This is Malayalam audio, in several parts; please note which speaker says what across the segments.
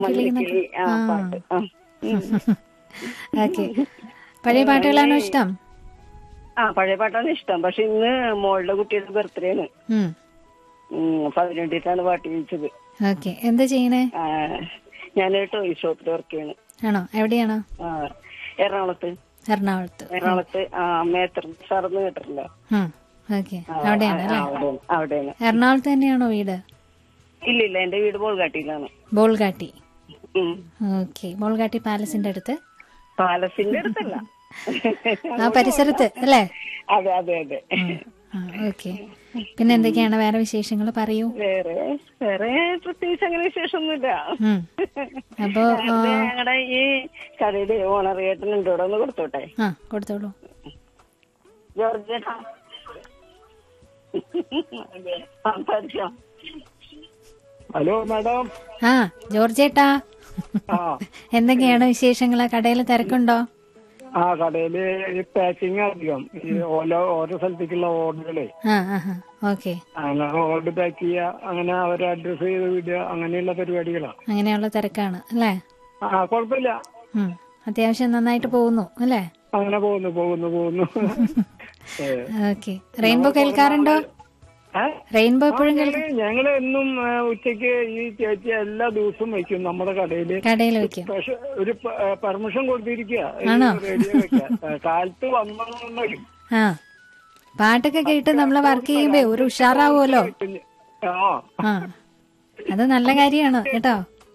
Speaker 1: മഞ്ഞക്കിളി ആ
Speaker 2: ആ.
Speaker 1: പാട്ട് ആ ഉം.
Speaker 2: ഓക്കെ പഴയ പാട്ടുകളാണോ ഇഷ്ടം
Speaker 1: ആ പഴയ പാട്ടാണ് ഇഷ്ടം പക്ഷെ ഇന്ന് മോളുടെ കുട്ടിയുടെ ബർത്ത്ഡേ ആണ്
Speaker 2: ഉം.
Speaker 1: ഉം, അപ്പൊ അതിന് വേണ്ടിയിട്ടാണ് പാട്ട് ചോദിച്ചത്
Speaker 2: ഓക്കെ എന്താ ചെയ്യണേ
Speaker 1: ആ, ഞാൻ ടോയ് ഷോപ്പിൽ വർക്ക് ചെയ്യണം
Speaker 2: ആണോ എവിടെയാണോ
Speaker 1: ആ, എറണാകുളത്ത്
Speaker 2: എറണാകുളത്ത്
Speaker 1: എറണാകുളത്ത് ആ മേത്ര സാറെന്ന് കേട്ടിട്ടുണ്ടോ
Speaker 2: ഉം. ഓക്കെ
Speaker 1: ആ,
Speaker 2: അവിടെയാണ്
Speaker 1: ആ,
Speaker 2: അല്ലേ
Speaker 1: അവിടെയാണ് അവിടെയാണ്
Speaker 2: എറണാകുളത്ത് തന്നെയാണോ വീട്
Speaker 1: ഇല്ല ഇല്ല എന്റെ വീട് ബോൾഗാട്ടിയിലാണ്
Speaker 2: ബോൾഗാട്ടി
Speaker 1: ഉം.
Speaker 2: ഓക്കെ ബോൾഗാട്ടി പാലസിന്റെ അടുത്ത്
Speaker 1: പാലസിന്റെ അടുത്തല്ല
Speaker 2: ആ പരിസരത്ത് അല്ലേ
Speaker 1: അതെ അതെ അതെ
Speaker 2: ഓക്കെ പിന്നെ എന്തൊക്കെയാണ് വേറെ വിശേഷങ്ങൾ പറയൂ
Speaker 1: വേറെ വേറെ പ്രത്യേകിച്ച് അങ്ങനെ വിശേഷമൊന്നുമില്ല
Speaker 2: ഉം. അപ്പോ ആ,
Speaker 1: ഇത് ഞങ്ങളുടെ ഈ കടയുടെ ഓണർ ഏട്ടനുണ്ട് ഇവിടെ ഒന്ന് കൊടുത്തോട്ടെ
Speaker 2: ആ കൊടുത്തോളൂ
Speaker 1: ജോർജ് ചേട്ടാ സംസാരിച്ചോ
Speaker 3: ഹലോ മാഡം
Speaker 2: ആ ജോർജേട്ടാ
Speaker 3: ആ
Speaker 2: എന്തൊക്കെയാണ് വിശേഷങ്ങൾ കടയിൽ തിരക്കുണ്ടോ
Speaker 3: ആ കടയില് ഈ പാക്കിങ് അധികം ഈ ഓരോ ഓരോ സ്ഥലത്തേക്കുള്ള ഓർഡറുകളെ
Speaker 2: ആ ആ ഓക്കെ
Speaker 3: അങ്ങനെ ഓർഡർ പാക്ക് ചെയ്യുക അങ്ങനെ അവരെ അഡ്രസ് ചെയ്ത് വിടുക അങ്ങനെയുള്ള പരിപാടികളാ
Speaker 2: അങ്ങനെയുള്ള തിരക്കാണ് അല്ലേ
Speaker 3: ആ കുഴപ്പമില്ല
Speaker 2: ഉം. അത്യാവശ്യം നന്നായിട്ട് പോകുന്നു അല്ലേ
Speaker 3: അങ്ങനെ പോകുന്നു പോകുന്നു പോകുന്നു ഏ.
Speaker 2: ഓക്കെ റെയിൻബോ കേൾക്കാറുണ്ടോ
Speaker 3: ഏ?
Speaker 2: റെയിൻബോ എപ്പോഴും കേൾ
Speaker 3: ഞങ്ങള് ഞങ്ങള് എന്നും ഏ, ഉച്ചയ്ക്ക് ഈ ചേച്ചി എല്ലാ ദിവസവും വയ്ക്കും നമ്മുടെ കടയില്
Speaker 2: കടയിൽ വെക്കും
Speaker 3: പക്ഷെ ഒരു പെർമിഷൻ കൊടുത്തിരിക്കുക
Speaker 2: ആണോ?
Speaker 3: റേഡിയോ വെക്കാൻ ഏ, കാലത്ത് വന്നു
Speaker 2: ആ പാട്ടൊക്കെ കേട്ട് നമ്മൾ വർക്ക് ചെയ്യുമ്പോ ഒരു ഉഷാറാവുമല്ലോ
Speaker 3: ആ
Speaker 2: ആ അത് നല്ല കാര്യമാണ് കേട്ടോ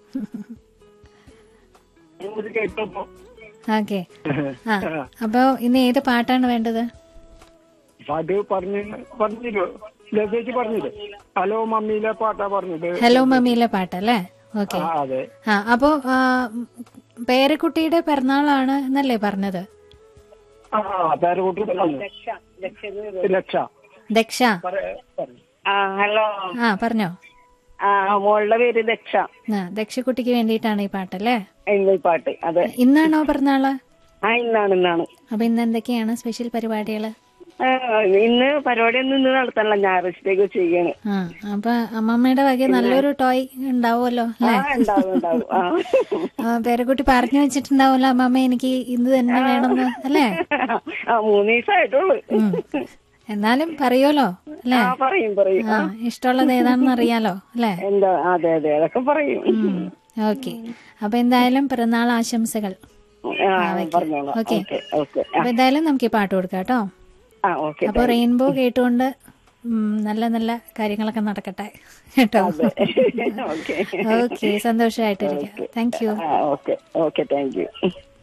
Speaker 3: ഇത് കേട്ടപ്പോ
Speaker 2: ഓക്കെ ആ അപ്പൊ ഇന്ന് ഏത് പാട്ടാണ് വേണ്ടത്
Speaker 3: പാട്ട് പറഞ്ഞു പറഞ്ഞില്ലോ ലതേച്ച് പറഞ്ഞില്ലേ ഹലോ മമ്മിയിലെ പാട്ടാ പറഞ്ഞത്
Speaker 2: ഹലോ മമ്മിയിലെ പാട്ടല്ലേ ഓക്കെ
Speaker 3: ആ അതെ
Speaker 2: ആ അപ്പോ ആ, പേരക്കുട്ടിയുടെ പിറന്നാളാണ് എന്നല്ലേ പറഞ്ഞത്
Speaker 3: ആ പേരക്കുട്ടി പറഞ്ഞു ലക്ഷ
Speaker 2: ദക്ഷ
Speaker 1: ആ ഹലോ
Speaker 2: ആ പറഞ്ഞോ
Speaker 1: ആ മോളുടെ പേര് ദക്ഷ
Speaker 2: ആ ദക്ഷക്കുട്ടിക്ക് വേണ്ടിയിട്ടാണ് ഈ പാട്ടല്ലേ
Speaker 1: ഇന്ന് ഈ പാട്ട് അതെ
Speaker 2: ഇന്നാണോ പിറന്നാള്
Speaker 1: ആ ഇന്നാണ് ഇന്നാണ്
Speaker 2: അപ്പൊ ഇന്ന് എന്തൊക്കെയാണ് സ്പെഷ്യൽ പരിപാടികള്
Speaker 1: ആ, ഇന്ന് പരിപാടിയൊന്നും ഇന്ന് നടത്തണല്ല ഞായറാഴ്ചത്തേക്ക് ചെയ്യാണ്
Speaker 2: ആ അപ്പൊ അമ്മമ്മയുടെ വക നല്ലൊരു ടോയ് ഉണ്ടാവുമല്ലോ
Speaker 1: ആ
Speaker 2: അല്ലേ
Speaker 1: ഉണ്ടാവും ഉണ്ടാവും ആ
Speaker 2: ആ, പേരക്കുട്ടി പറഞ്ഞു വെച്ചിട്ടുണ്ടാവുമല്ലോ അമ്മമ്മ എനിക്ക് ഇന്ന് തന്നെ വേണമെന്ന് അല്ലേ
Speaker 1: ആ മൂന്ന് ദിവസമായിട്ടുള്ളു
Speaker 2: ഉം. എന്നാലും പറയുമല്ലോ അല്ലേ
Speaker 1: ആ പറയും പറയും
Speaker 2: ആ ഇഷ്ടമുള്ളത് ഏതാണെന്ന് അറിയാലോ അല്ലേ
Speaker 1: എന്താ അതെ അതെ അതൊക്കെ പറയും
Speaker 2: ഓക്കെ അപ്പൊ എന്തായാലും പിറന്നാൾ ആശംസകൾ
Speaker 1: ആ പറഞ്ഞോളാം
Speaker 2: ഓക്കെ
Speaker 1: ഓക്കെ ഓക്കെ
Speaker 2: അപ്പൊ എന്തായാലും നമുക്ക് ഈ പാട്ട് കൊടുക്കാം കേട്ടോ
Speaker 1: ആ ഓക്കെ
Speaker 2: അപ്പൊ റെയിൻബോ കേട്ടുകൊണ്ട് ഉം, നല്ല നല്ല കാര്യങ്ങളൊക്കെ നടക്കട്ടെ കേട്ടോ
Speaker 1: ഓക്കെ
Speaker 2: ഓക്കെ സന്തോഷമായിട്ടിരിക്കാം താങ്ക് യു
Speaker 1: ആ ഓക്കെ ഓക്കെ താങ്ക് യു